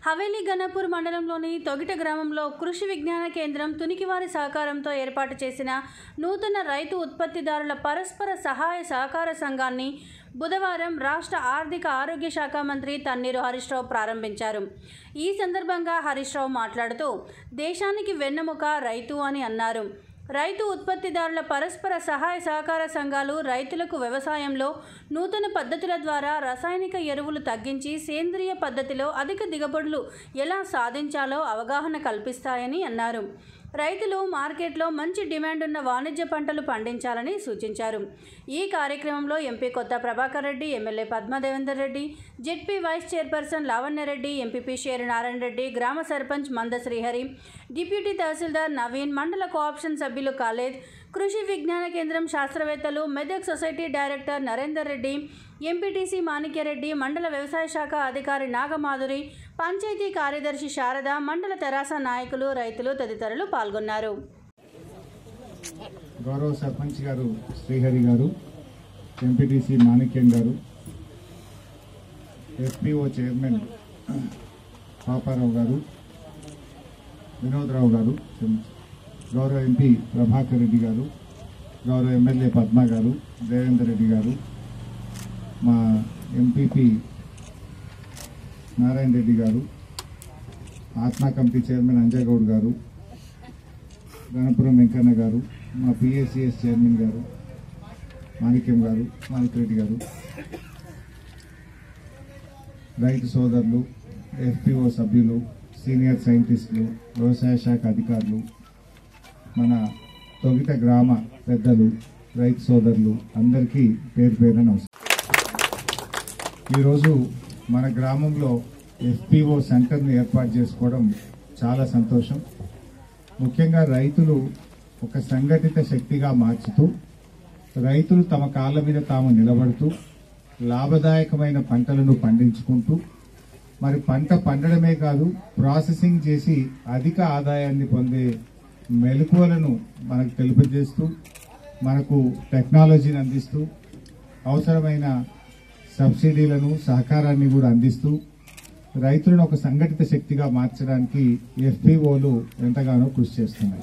హవేలీ గణపూర్ మండలంలోని తొగిట గ్రామంలో కృషి విజ్ఞాన కేంద్రం తునికివారి సహకారంతో ఏర్పాటు చేసిన నూతన రైతు ఉత్పత్తిదారుల పరస్పర సహాయ సహకార సంఘాన్ని బుధవారం రాష్ట్ర ఆర్థిక ఆరోగ్య శాఖ మంత్రి తన్నీరు హరీష్ రావు ప్రారంభించారు ఈ సందర్భంగా హరీష్ రావు మాట్లాడుతూ దేశానికి వెన్నెముక రైతు అని అన్నారు రైతు ఉత్పత్తిదారుల పరస్పర సహాయ సహకార సంఘాలు రైతులకు వ్యవసాయంలో నూతన పద్ధతుల ద్వారా రసాయనిక ఎరువులు తగ్గించి సేంద్రియ పద్ధతిలో అధిక దిగుబడులు ఎలా సాధించాలో అవగాహన కల్పిస్తాయని అన్నారు రైతులు మార్కెట్లో మంచి డిమాండ్ ఉన్న వాణిజ్య పంటలు పండించాలని సూచించారు ఈ కార్యక్రమంలో MP Kotha Prabhakar Reddy MLA Padma Devender Reddy ZP vice chairperson Lavanya Reddy MPP Sheru Narayana Reddy గ్రామ సర్పంచ్ మంద శ్రీహరి డిప్యూటీ తహసీల్దార్ నవీన్ మండల కోఆప్షన్ సభ్యులు కాలేద్ కృషి విజ్ఞాన కేంద్రం శాస్త్రవేత్తలు Medak society director Narender Reddy MPTC Manikyareddy మండల వ్యవసాయ శాఖ అధికారి నాగమాధురి పంచాయతీ కార్యదర్శి శారద మండల తెరాస నాయకులు రైతులు తదితరులు పాల్గొన్నారు గౌరవ సర్పంచ్ గారు శ్రీహరి గారు ఎంపీటీసీ మాణిక్యం గారు ఎస్పీఓ చైర్మన్ పాపారావు గారు వినోద్రావు గారు గౌరవ ఎంపీ ప్రభాకర్ రెడ్డి గారు గౌరవ ఎమ్మెల్యే పద్మ గారు దేవేందర్ రెడ్డి గారు మా ఎంపీపీ నారాయణ రెడ్డి గారు ఆత్మా కమిటీ చైర్మన్ అంజయ్ గౌడ్ గారు గణపురం వెంకన్న గారు మా పిఎస్సిఎస్ చైర్మన్ గారు మాణిక్యం గారు మాణిక్రెడ్డి గారు రైతు సోదరులు ఎఫ్పిఓ సభ్యులు సీనియర్ సైంటిస్టులు వ్యవసాయ శాఖ అధికారులు మన తొగిట గ్రామ పెద్దలు రైతు సోదరులు అందరికీ పేరు పేరున నమస్కారం ఈరోజు మన గ్రామంలో ఎఫ్పిఓ సెంటర్ను ఏర్పాటు చేసుకోవడం చాలా సంతోషం ముఖ్యంగా రైతులు ఒక సంఘటిత శక్తిగా మార్చుతూ రైతులు తమ కాళ్ళ మీద తాము నిలబడుతూ లాభదాయకమైన పంటలను పండించుకుంటూ మరి పంట పండడమే కాదు ప్రాసెసింగ్ చేసి అధిక ఆదాయాన్ని పొందే మెలకువలను మనకు తెలియజేస్తూ మనకు టెక్నాలజీని అందిస్తూ అవసరమైన సబ్సిడీలను సహకారాన్ని కూడా అందిస్తూ రైతులను ఒక సంఘటిత శక్తిగా మార్చడానికి ఎఫ్పిఓలు ఎంతగానో కృషి చేస్తున్నాయి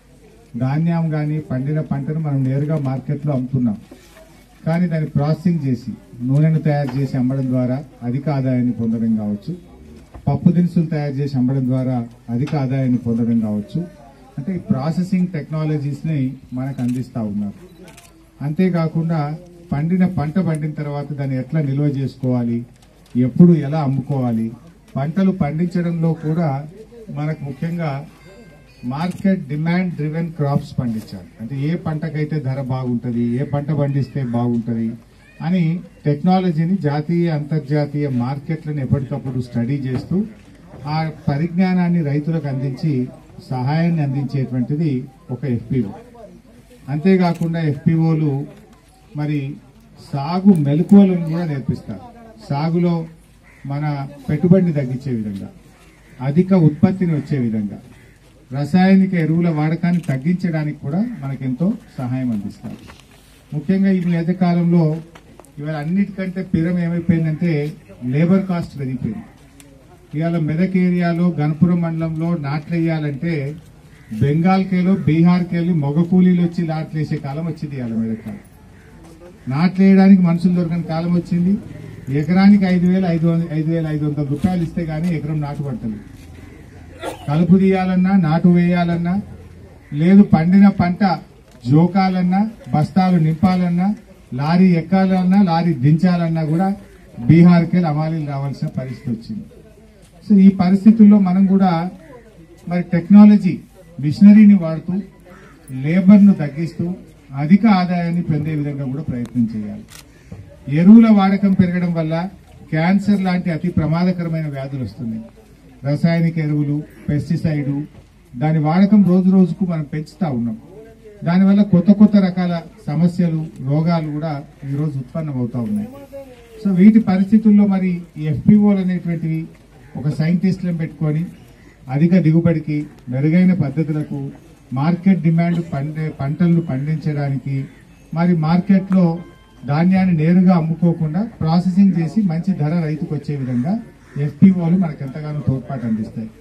ధాన్యం కానీ పండిన పంటను మనం నేరుగా మార్కెట్లో అమ్ముతున్నాం కానీ దాన్ని ప్రాసెసింగ్ చేసి నూనెను తయారు చేసి అమ్మడం ద్వారా అధిక ఆదాయాన్ని పొందడం కావచ్చు పప్పు దినుసులు తయారు చేసి అమ్మడం ద్వారా అధిక ఆదాయాన్ని పొందడం కావచ్చు అంటే ఈ ప్రాసెసింగ్ టెక్నాలజీస్ని మనకు అందిస్తూ ఉన్నారు అంతేకాకుండా పండిన పంట పండిన తర్వాత దాన్ని ఎట్లా నిల్వ చేసుకోవాలి ఎప్పుడు ఎలా అమ్ముకోవాలి పంటలు పండించడంలో కూడా మనకు ముఖ్యంగా మార్కెట్ డిమాండ్ డ్రివెన్ క్రాప్స్ పండించాలి అంటే ఏ పంటకైతే ధర బాగుంటుంది ఏ పంట పండిస్తే బాగుంటుంది అని టెక్నాలజీని జాతీయ అంతర్జాతీయ మార్కెట్లను ఎప్పటికప్పుడు స్టడీ చేస్తూ ఆ పరిజ్ఞానాన్ని రైతులకు అందించి సహాయాన్ని అందించేటువంటిది ఒక ఎఫ్పిఓ అంతేకాకుండా ఎఫ్పిఓలు మరి సాగు మెలకువలను కూడా నేర్పిస్తారు సాగులో మన పెట్టుబడిని తగ్గించే విధంగా అధిక ఉత్పత్తిని వచ్చే విధంగా రసాయనిక ఎరువుల వాడకాన్ని తగ్గించడానికి కూడా మనకెంతో సహాయం అందిస్తారు ముఖ్యంగా ఈ మధ్యకాలంలో ఇవాళ అన్నిటికంటే పిరం ఏమైపోయిందంటే లేబర్ కాస్ట్ పెరిగిపోయింది ఇవాళ మెదక్ ఏరియాలో గణపురం మండలంలో నాట్లు వేయాలంటే బెంగాల్కేలో బీహార్కెళ్ళి మొగ కూలీలు వచ్చి నాట్లు వేసే కాలం వచ్చింది ఇవాళ మెదక్ కాలం నాట్లు వేయడానికి మనుషులు దొరకని కాలం వచ్చింది ఎకరానికి ఐదు వేల ఐదు వంద ఐదు వేల ఐదు వందల రూపాయలు ఇస్తే గానీ ఎకరం నాటు పడతలేదు కలుపు తీయాలన్నా నాటు వేయాలన్నా లేదు పండిన పంట జోకాలన్నా బస్తాలు నింపాలన్నా లారీ ఎక్కాలన్నా లారీ దించాలన్నా కూడా బీహార్కి అమాలీలు రావాల్సిన పరిస్థితి వచ్చింది సో ఈ పరిస్థితుల్లో మనం కూడా మరి టెక్నాలజీ మిషనరీని వాడుతూ లేబర్ను తగ్గిస్తూ అధిక ఆదాయాన్ని పొందే విధంగా కూడా ప్రయత్నం చేయాలి ఎరువుల వాడకం పెరగడం వల్ల క్యాన్సర్ లాంటి అతి ప్రమాదకరమైన వ్యాధులు వస్తున్నాయి రసాయనిక ఎరువులు పెస్టిసైడు దాని వాడకం రోజు రోజుకు మనం పెంచుతా ఉన్నాం దానివల్ల కొత్త కొత్త రకాల సమస్యలు రోగాలు కూడా ఈరోజు ఉత్పన్నమవుతా ఉన్నాయి సో వీటి పరిస్థితుల్లో మరి ఈ ఎఫ్పిఓలు అనేటువంటివి ఒక సైంటిస్టులను పెట్టుకొని అధిక దిగుబడికి మెరుగైన పద్ధతులకు మార్కెట్ డిమాండ్ పండే పంటలను పండించడానికి మరి మార్కెట్లో ధాన్యాన్ని నేరుగా అమ్ముకోకుండా ప్రాసెసింగ్ చేసి మంచి ధర రైతుకు వచ్చే విధంగా ఎఫ్పిఓలు మనకు ఎంతగానో తోడ్పాటు అందిస్తాయి